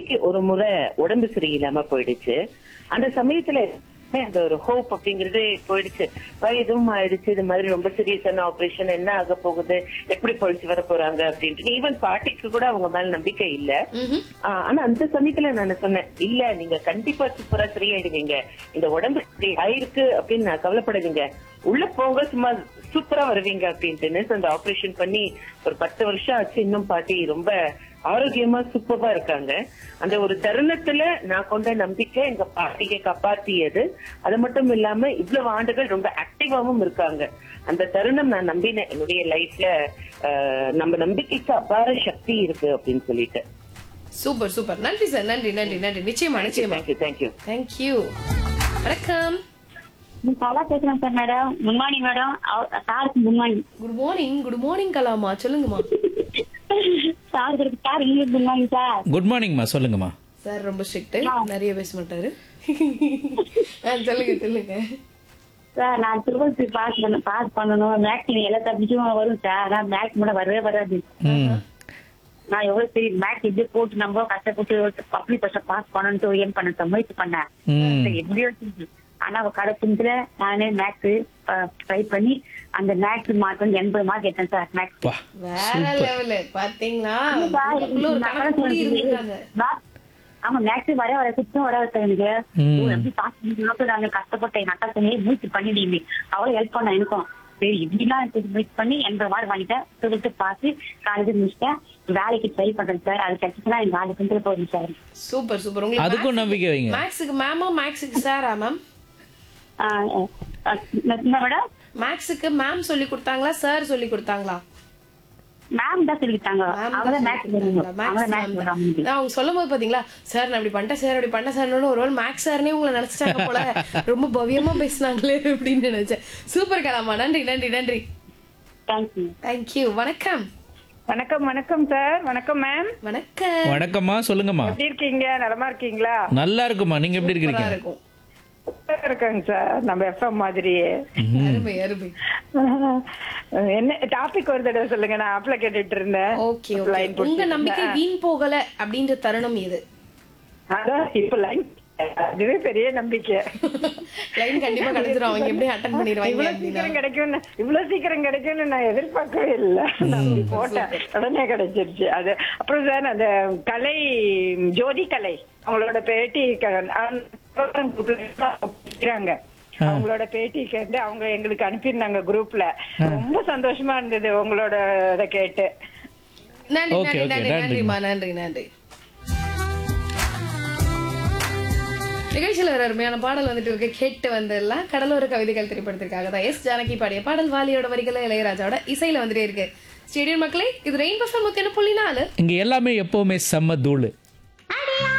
பாட்டிக்கு ஒரு முறை உடம்பு சரியில்லாம போயிடுச்சு அந்த சமயத்துல அந்த ஒரு ஹோப் அப்படிங்கறது போயிடுச்சு வயதும் ஆயிடுச்சு இது மாதிரி ரொம்ப சீரியஸான ஆபரேஷன் என்ன ஆக போகுது எப்படி பொழிச்சு வர போறாங்க அப்படின்ட்டு ஈவன் பாட்டிக்கு கூட அவங்க மேல நம்பிக்கை இல்ல ம்ஹும். ஆஹ் ஆனா அந்த சமயத்துல நான் சொன்னேன் இல்ல நீங்க கண்டிப்பா சூப்பரா சரியாயிடுவீங்க இந்த உடம்பு இப்படி ஆயிருக்கு அப்படின்னு நான் கவலைப்படாதீங்க உள்ள போங்க சும்மா சூப்பரா வருவீங்க அப்படின்ட்டுன்னு So, அந்த ஆபரேஷன் பண்ணி ஒரு பத்து வருஷம் ஆச்சு இன்னும் பாட்டி ரொம்ப ஆரோக்கியமா சூப்பரா இருக்காங்க அந்த ஒரு தருணத்துல நான் கொண்ட நம்பிக்கை எங்க பாட்டியை காப்பாத்தியது அது மட்டும் இல்லாம இவ்வளவு ஆண்டுகள் ரொம்ப ஆக்டிவாவும் இருக்காங்க அந்த தருணம் நான் நம்பினேன் என்னுடைய லைஃப்ல நம்ம நம்பிக்கைக்கு அபார சக்தி இருக்கு அப்படின்னு சொல்லிட்டு சூப்பர் சூப்பர் நன்றி சார் நன்றி நன்றி நன்றி நிச்சயமா நிச்சயமா தேங்க்யூ தேங்க்யூ தேங்க்யூ வணக்கம் கலா பேசுறேன் sir madam good morning madam சாருக்கு good morning good morning good morning கலாமா சொல்லுங்கம்மா sir sir English good morning sir good மார்னிங்மா சொல்லுங்கம்மா சார் ரொம்ப ஸ்ட்ரிக்ட் நிறைய பேச மாட்டாரு ஆ, சொல்லுங்க சொல்லுங்க சார் நான் திருவள்ளூர் பாஸ் பண்ண பாஸ் பண்ணணும் மேக்ஸ் எல்லா சப்ஜெக்டும் வரும் சார் ஆனால் மேக்ஸ் மட்டும் வரவே வராது ம் நான் எவ்வளவு சரி மேக்ஸ் எப்படி போட்டு நம்ம கஷ்டப்பட்டு பப்ளிக் பர்சன் பாஸ் பண்ணணும் ஏன் பண்ண முயற்சி பண்ணேன் ம் சரி, எப்படியோ செஞ்சு. ஆனா அவ கடைசில நானே மேக்ஸ் ட்ரை பண்ணி அந்த மேக்ஸ் மார்க் வந்து எண்பது மார்க் எடுத்தேன் சார் மேக்ஸ் வா வேற லெவலு பாத்தீங்களா உங்களுக்குள்ள ஒரு கணக்கு கூடி இருந்திருக்காங்க ஆமா மேக்ஸ் வர வர சுத்தம் வராது சார் எனக்கு ம். ஓ, எப்படி பாஸ் பண்ணி நாங்க கஷ்டப்பட்டேன் எங்க அக்கா சொன்னே முயற்சி பண்ணிடுங்க அவளும் ஹெல்ப் பண்ண எனக்கும் சரி இப்படிலாம் எனக்கு முயற்சி பண்ணி எண்பது மார்க் வாங்கிட்டேன் சொல்லிட்டு பாஸ் காலேஜ் முடிச்சிட்டேன் வேலைக்கு ட்ரை பண்றேன் சார் அது கிடைச்சுன்னா எங்க நாலு கிண்டல் போகுது சார் சூப்பர் சூப்பர் உங்களுக்கு அதுக்கும் நம்பிக்கை வைங்க மேக்ஸுக்கு மேமா மேக்ஸுக்கு சாரா மேம் என்ன மேடம் மேக்ஸுக்கு மேம் சொல்லி கொடுத்தாங்களா சார் சொல்லி கொடுத்தாங்களா மேம் தான் சொல்லிட்டாங்க Ma'am அவங்க தான் மேக்ஸ் சொல்லி வருவாங்க கொடுத்தாங்களா? அவங்க Max மேக்ஸ் ma'am வருவாங்க தான். அவங்க சொல்லும் போது பாத்தீங்களா சார் நான் இப்படி பண்ணிட்டேன் சார் அப்படி பண்ண சார்னு ஒரு மேக்ஸ் சார்னே உங்களை நினைச்சிட்டாங்க போல ரொம்ப பவ்யமா பேசினாங்களே அப்படின்னு நினைச்சேன் சூப்பர் கலாமா நன்றி நன்றி நன்றி தேங்க்யூ தேங்க்யூ வணக்கம் வணக்கம் வணக்கம் சார் வணக்கம் மேம் வணக்கம் வணக்கம்மா சொல்லுங்கம்மா எப்படி இருக்கீங்க நலமா இருக்கீங்களா நல்லா இருக்குமா நீங்க எப்படி சூப்பரா இருக்கிறீங்க இருக்கும் சூப்பரா இருக்காங்க சார் நம்ம எஃப்எம் மாதிரியே அருமை அருமை என்ன டாபிக் ஒரு தடவை சொல்லுங்க நான் ஆப்ல கேட்டுட்டு இருந்தேன் ஓகே ஓகே லைன் உங்க நம்பிக்கை வீண் போகல அப்படின்ற தருணம் இது அதான் இப்ப லைன் அதுவே பெரிய நம்பிக்கை லைன் கண்டிப்பா கிடைச்சிரும் அவங்க எப்படி அட்டன் பண்ணிடுவாங்க இவ்வளவு அப்படின்னா சீக்கிரம் கிடைக்கும்னு இவ்வளவு சீக்கிரம் கிடைக்கும்னு நான் எதிர்பார்க்கவே இல்லை நான் போட்டேன் உடனே கிடைச்சிருச்சு அது அப்புறம் சார் அந்த கலை ஜோதி கலை அவங்களோட பேட்டி க- அந்த program group ல இருக்கிறாங்க அவங்களோட பேட்டி கேட்டு அவங்க எங்களுக்கு அனுப்பியிருந்தாங்க குரூப்ல ரொம்ப சந்தோஷமா இருந்தது உங்களோட இதை கேட்டு நன்றி Okay, நன்றி okay, நன்றி நன்றிம்மா. நன்றிமா நன்றி நன்றி நிகழ்ச்சியில் ஒரு அருமையான பாடல் வந்துட்டு இருக்கு கேட்டு வந்துடலாம் கடலோர கவிதைகள் திரைப்படத்திற்காக தான் எஸ் ஜானகி பாடிய பாடல் வாலியோட வரிகளை இளையராஜாவோட இசையில வந்துட்டே இருக்கு ஸ்டேடியம் மக்களே இது ரெயின் பஃபர் முத்தின புள்ளி நாலு இங்க எல்லாமே எப்பவுமே செம்ம தூளு